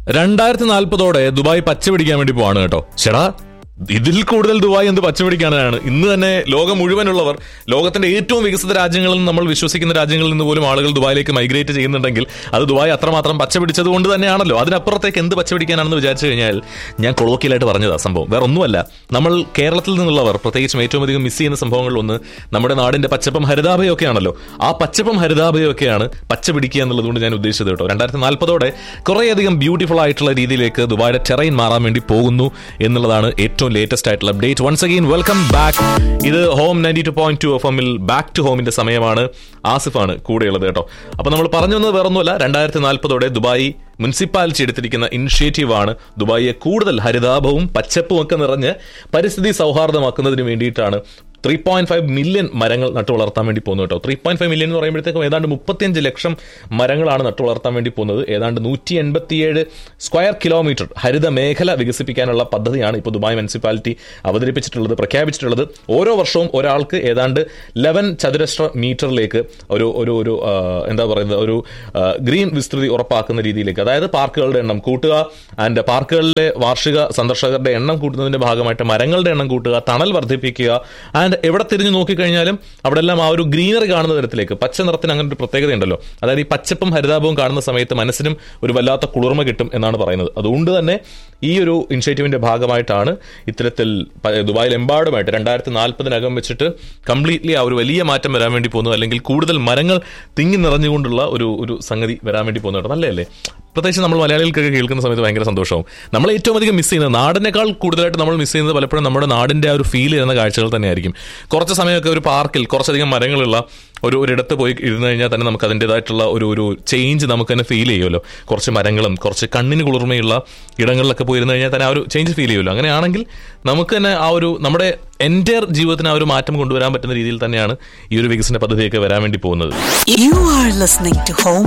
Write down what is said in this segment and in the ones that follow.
രണ്ടായിരത്തി നാൽപ്പതോടെ ദുബായ് പച്ച പിടിക്കാൻ വേണ്ടി പോവാണ് കേട്ടോ ചേടാ ഇതിൽ കൂടുതൽ ദുബായ് എന്ത് പച്ച പിടിക്കാനാണ് ഇന്ന് തന്നെ ലോകം മുഴുവനുള്ളവർ ലോകത്തിന്റെ ഏറ്റവും വികസിത രാജ്യങ്ങളിൽ നിന്ന് നമ്മൾ വിശ്വസിക്കുന്ന രാജ്യങ്ങളിൽ നിന്ന് പോലും ആളുകൾ ദുബായിലേക്ക് മൈഗ്രേറ്റ് ചെയ്യുന്നുണ്ടെങ്കിൽ അത് ദുബായ് അത്രമാത്രം പച്ച പിടിച്ചത് കൊണ്ട് തന്നെയാണല്ലോ അതിനപ്പുറത്തേക്ക് എന്ത് പച്ച പിടിക്കാനാണെന്ന് വിചാരിച്ചു കഴിഞ്ഞാൽ ഞാൻ കൊളോക്കിയലായിട്ട് പറഞ്ഞതാ സംഭവം വേറെ ഒന്നുമല്ല നമ്മൾ കേരളത്തിൽ നിന്നുള്ളവർ പ്രത്യേകിച്ചും ഏറ്റവും അധികം മിസ് ചെയ്യുന്ന സംഭവങ്ങളിൽ ഒന്ന് നമ്മുടെ നാടിന്റെ പച്ചപ്പും ഹരിതാഭയൊക്കെ ആണല്ലോ ആ പച്ചപ്പും ഹരിതാഭയൊക്കെയാണ് പച്ച പിടിക്കുക എന്നുള്ളത് കൊണ്ട് ഞാൻ ഉദ്ദേശിച്ചത് കേട്ടോ രണ്ടായിരത്തി നാൽപ്പതോടെ കുറേയധികം ബ്യൂട്ടിഫുൾ ആയിട്ടുള്ള രീതിയിലേക്ക് ദുബായുടെ ടെറൈൻ മാറാൻ വേണ്ടി പോകുന്നു എന്നുള്ളതാണ് ഏറ്റവും ലേറ്റസ്റ്റ് ആയിട്ടുള്ള update once again welcome back ഇത് home ninety two point two F എമ്മിൽ ബാക്ക് ടു ഹോമിന്റെ സമയമാണ് ആസിഫാണ് കൂടെയുള്ളത് കേട്ടോ അപ്പൊ നമ്മൾ പറഞ്ഞു വന്നത് വേറൊന്നുമല്ല രണ്ടായിരത്തി നാൽപ്പതോടെ ദുബായ് മുനിസിപ്പാലിറ്റി എടുത്തിരിക്കുന്ന ഇനിഷ്യേറ്റീവ് ആണ് ദുബായിയെ കൂടുതൽ ഹരിതാഭവും പച്ചപ്പും ഒക്കെ നിറഞ്ഞ് പരിസ്ഥിതി സൗഹാർദ്ദമാക്കുന്നതിന് വേണ്ടിയിട്ടാണ് ത്രീ പോയിന്റ് ഫൈവ് മില്യൺ മരങ്ങൾ നട്ടു വളർത്താൻ വേണ്ടി പോകുന്നു കേട്ടോ ത്രീ പോയിന്റ് ഫൈവ് മില്യൺ എന്ന് പറയുമ്പോഴത്തേക്കും ഏതാണ്ട് മുപ്പത്തിയഞ്ച് ലക്ഷം മരങ്ങളാണ് നട്ടു വളർത്താൻ വേണ്ടി പോകുന്നത് ഏതാണ്ട് നൂറ്റി എൺപത്തിയേഴ് സ്ക്വയർ കിലോമീറ്റർ ഹരിത മേഖല വികസിപ്പിക്കാനുള്ള പദ്ധതിയാണ് ഇപ്പോൾ ദുബായ് മുനിസിപ്പാലിറ്റി അവതരിപ്പിച്ചിട്ടുള്ളത് പ്രഖ്യാപിച്ചിട്ടുള്ളത് ഓരോ വർഷവും ഒരാൾക്ക് ഏതാണ്ട് ലെവൻ ചതുരശ്ര മീറ്ററിലേക്ക് ഒരു ഒരു ഒരു ആ, എന്താ പറയുന്നത് ഒരു ആ, ഗ്രീൻ വിസ്തൃതി ഉറപ്പാക്കുന്ന രീതിയിലേക്ക് അതായത് പാർക്കുകളുടെ എണ്ണം കൂട്ടുക ആൻഡ് പാർക്കുകളിലെ വാർഷിക സന്ദർശകരുടെ എണ്ണം കൂട്ടുന്നതിന്റെ ഭാഗമായിട്ട് മരങ്ങളുടെ എണ്ണം കൂട്ടുക തണൽ വർദ്ധിപ്പിക്കുക ആൻഡ് എവിടെ തിരിഞ്ഞു നോക്കിക്കഴിഞ്ഞാലും അവിടെ എല്ലാം ആ ഒരു ഗ്രീനറി കാണുന്ന തരത്തിലേക്ക് പച്ച നിറത്തിന് അങ്ങനെ ഒരു പ്രത്യേകതയുണ്ടല്ലോ അതായത് ഈ പച്ചപ്പും ഹരിതാപവും കാണുന്ന സമയത്ത് മനസ്സിനും ഒരു വല്ലാത്ത കുളിർമ കിട്ടും എന്നാണ് പറയുന്നത് അതുകൊണ്ട് തന്നെ ഈ ഒരു ഇനിഷ്യേറ്റീവിന്റെ ഭാഗമായിട്ടാണ് ഇത്തരത്തിൽ പ- ദുബായിലെമ്പാടുമായിട്ട് രണ്ടായിരത്തി നാൽപ്പതിനകം വെച്ചിട്ട് കംപ്ലീറ്റ്ലി ആ ഒരു വലിയ മാറ്റം വരാൻ വേണ്ടി പോകുന്നു അല്ലെങ്കിൽ കൂടുതൽ മരങ്ങൾ തിങ്ങി നിറഞ്ഞുകൊണ്ടുള്ള ഒരു ഒരു സംഗതി വരാൻ വേണ്ടി പോകുന്നു കേട്ടോ നല്ലതല്ലേ പ്രത്യേകിച്ച് നമ്മൾ മലയാളികൾക്കൊക്കെ കേൾക്കുന്ന സമയത്ത് ഭയങ്കര സന്തോഷവും നമ്മൾ ഏറ്റവും അധികം മിസ് ചെയ്യുന്നത് നാടിനേക്കാൾ കൂടുതലായിട്ട് നമ്മൾ മിസ് ചെയ്യുന്നത് പലപ്പോഴും നമ്മുടെ നാടിന്റെ ആ ഒരു ഫീൽ ചെയ്യുന്ന കാഴ്ചകൾ തന്നെയായിരിക്കും കുറച്ച് സമയമൊക്കെ ഒരു പാർക്കിൽ കുറച്ചധികം മരങ്ങളുള്ള ഒരു ഒരിടത്ത് പോയി ഇരുന്ന് കഴിഞ്ഞാൽ തന്നെ നമുക്ക് അതിൻ്റെതായിട്ടുള്ള ഒരു ഒരു ചേഞ്ച് നമുക്ക് തന്നെ ഫീൽ ചെയ്യുമല്ലോ കുറച്ച് മരങ്ങളും കുറച്ച് കണ്ണിന് കുളിർമയുള്ള ഇടങ്ങളിലൊക്കെ പോയി ഇരുന്ന് കഴിഞ്ഞാൽ തന്നെ ആ ഒരു ചേഞ്ച് ഫീൽ ചെയ്യുമല്ലോ അങ്ങനെയാണെങ്കിൽ നമുക്ക് തന്നെ ആ ഒരു നമ്മുടെ എൻ്റെ ജീവിതത്തിന് ആ ഒരു മാറ്റം കൊണ്ടുവരാൻ പറ്റുന്ന രീതിയിൽ തന്നെയാണ് ഈ ഒരു വികസന പദ്ധതിയൊക്കെ വരാൻ വേണ്ടി പോകുന്നത് You are listening to Home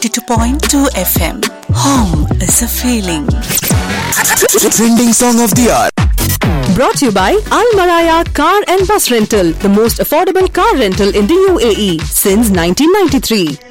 92.2 FM. Home is a feeling. Trending song of the hour. Brought to you by Al Maraya Car and Bus Rental, the most affordable car rental in the UAE since 1993.